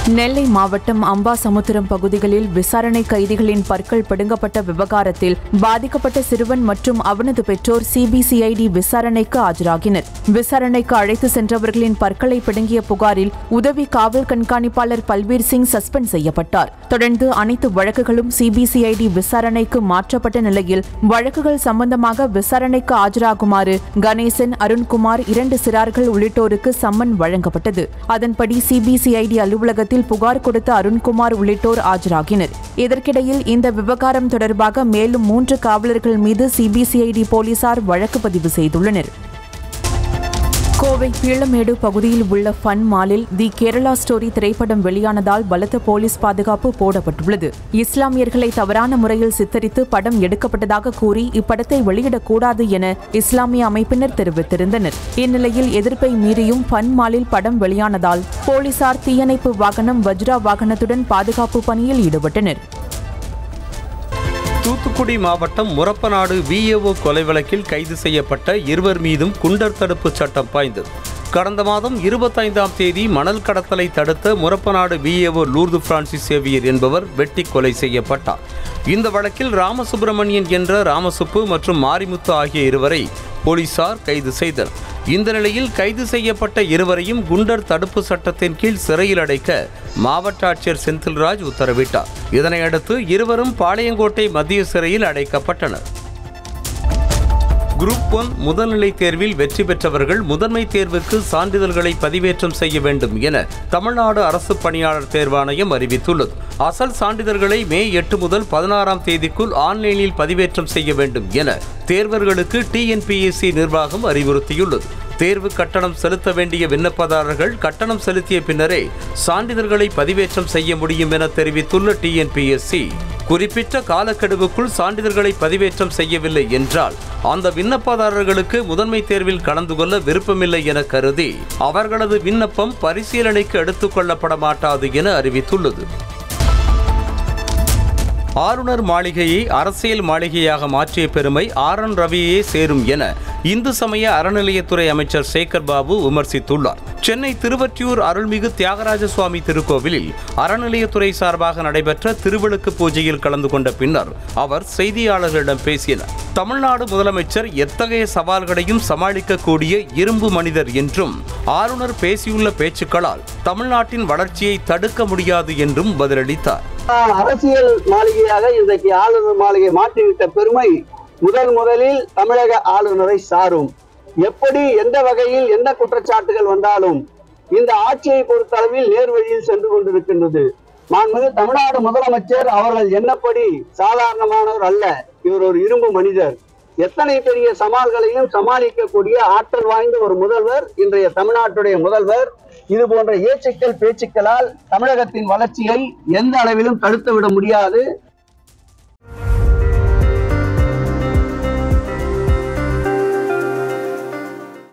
நெல்லை மாவட்டம் அம்பாசமுத்திரம் பகுதிகளில் விசாரணை கைதிகளின் பற்கள் பிடுங்கப்பட்ட விவகாரத்தில் பாதிக்கப்பட்ட சிறுவன் மற்றும் அவனது பெற்றோர் சிபிசிஐடி விசாரணைக்கு ஆஜராகினர் விசாரணைக்கு அழைத்து சென்றவர்களின் பற்களை பிடுங்கிய புகாரில் உதவி காவல் கண்காணிப்பாளர் பல்பீர் சிங் சஸ்பெண்ட் செய்யப்பட்டார் தொடர்ந்து அனைத்து வழக்குகளும் சிபிசிஐடி விசாரணைக்கு மாற்றப்பட்ட நிலையில் வழக்குகள் சம்பந்தமாக விசாரணைக்கு ஆஜராகுமாறு கணேசன் அருண்குமார் இரண்டு சிறார்கள் உள்ளிட்டோருக்கு சம்மன் வழங்கப்பட்டது அதன்படி சிபிசிஐடி அலுவலகத்தில் புகார் கொடுத்த அருண்குமார் உள்ளிட்டோர் ஆஜராகினர் இதற்கிடையில் இந்த விவகாரம் தொடர்பாக மேலும் மூன்று காவலர்கள் மீது சிபிசிஐடி போலீசார் வழக்கு பதிவு செய்துள்ளனர் கோவை பீளமேடு பகுதியில் உள்ள ஃபன் மாலில் தி கேரளா ஸ்டோரி திரைப்படம் வெளியானதால் பலத்த போலீஸ் பாதுகாப்பு போடப்பட்டுள்ளது இஸ்லாமியர்களை தவறான முறையில் சித்தரித்து படம் எடுக்கப்பட்டதாக கூறி இப்படத்தை வெளியிடக்கூடாது என இஸ்லாமிய அமைப்பினர் தெரிவித்திருந்தனர் இந்நிலையில் எதிர்ப்பை மீறியும் ஃபன் மாலில் படம் வெளியானதால் போலீசார் தீயணைப்பு வாகனம் வஜ்ரா வாகனத்துடன் பாதுகாப்பு பணியில் ஈடுபட்டனர் தூத்துக்குடி மாவட்டம் முரப்பநாடு விஏஓ கொலை வழக்கில் கைது செய்யப்பட்ட இருவர் மீதும் குண்டர் தடுப்பு சட்டம் பாய்ந்தது கடந்த மாதம் இருபத்தைந்தாம் தேதி மணல் கடத்தலை தடுத்த Murappanadu VAO Lourdu Francis Xavier என்பவர் வெட்டி கொலை செய்யப்பட்டார் இந்த வழக்கில் ராமசுப்பிரமணியன் என்ற ராமசுப்பு மற்றும் மாரிமுத்து ஆகிய இருவரை போலீசார் கைது செய்தனர் இந்த நிலையில் கைது செய்யப்பட்ட இருவரையும் குண்டர் தடுப்பு சட்டத்தின் கீழ் சிறையில் அடைக்க மாவட்ட ஆட்சியர் செந்தில்ராஜ் உத்தரவிட்டார் இதனையடுத்து இருவரும் பாளையங்கோட்டை மத்திய சிறையில் அடைக்கப்பட்டனர் குரூப் ஒன் முதல்நிலை தேர்வில் வெற்றி பெற்றவர்கள் முதன்மை தேர்வுக்கு சான்றிதழ்களை பதிவேற்றம் செய்ய வேண்டும் என தமிழ்நாடு அரசு பணியாளர் தேர்வாணையம் அறிவித்துள்ளது அசல் சான்றிதழ்களை மே எட்டு முதல் பதினாறாம் தேதிக்குள் ஆன்லைனில் பதிவேற்றம் செய்ய வேண்டும் என தேர்வர்களுக்கு டிஎன்பிஎஸ்சி நிர்வாகம் அறிவுறுத்தியுள்ளது தேர்வு கட்டணம் செலுத்த வேண்டிய விண்ணப்பதாரர்கள் கட்டணம் செலுத்திய பின்னரே சான்றிதழ்களை பதிவேற்றம் செய்ய முடியும் என தெரிவித்துள்ள டிஎன்பிஎஸ்சி குறிப்பிட்ட காலக்கெடுவுக்குள் சான்றிதழ்களை பதிவேற்றம் செய்யவில்லை என்றால் அந்த விண்ணப்பதாரர்களுக்கு முதன்மை தேர்வில் கலந்து கொள்ள விருப்பமில்லை என கருதி அவர்களது விண்ணப்பம் பரிசீலனைக்கு எடுத்துக் கொள்ளப்பட மாட்டாது என அறிவித்துள்ளது ஆளுநர் மாளிகையை அரசியல் மாளிகையாக மாற்றிய பெருமை ஆர் என் ரவியே சேரும் என இந்து சமய அறநிலையத்துறை அமைச்சர் சேகர் பாபு விமர்சித்துள்ளார் சென்னை திருவற்றியூர் அருள்மிகு தியாகராஜ சுவாமி திருக்கோவிலில் அறநிலையத்துறை சார்பாக நடைபெற்ற திருவிளக்கு பூஜையில் கலந்து கொண்ட பின்னர் அவர் செய்தியாளர்களிடம் பேசினார் தமிழ்நாடு முதலமைச்சர் எத்தகைய சவால்களையும் சமாளிக்கக்கூடிய இரும்பு மனிதர் என்றும் ஆளுநர் பேசியுள்ள பேச்சுக்களால் தமிழ்நாட்டின் வளர்ச்சியை தடுக்க முடியாது என்றும் பதிலளித்தார் அரசியல் மாளிகையாக இன்றைக்கு ஆளுநர் மாளிகை மாற்றிவிட்ட பெருமை முதல் முதலில் தமிழக ஆளுநரை சாரும் எப்படி எந்த வகையில் என்ன குற்றச்சாட்டுகள் வந்தாலும் இந்த ஆட்சியை பொறுத்தளவில் நேர் வழியில் சென்று கொண்டிருக்கின்றது மாண்புமிகு தமிழ்நாடு முதலமைச்சர் அவர்கள் எண்ணப்படி சாதாரணமானவர் அல்ல இவர் ஒரு இரும்பு மனிதர் எத்தனை பெரிய சவால்களையும் சமாளிக்கக்கூடிய ஆற்றல் வாய்ந்த ஒரு முதல்வர் இன்றைய தமிழ்நாட்டுடைய முதல்வர் இது போன்ற ஏச்சுக்கள் பேச்சுக்களால் தமிழகத்தின் வளர்ச்சியை எந்த அளவிலும் தடுத்துவிட முடியாது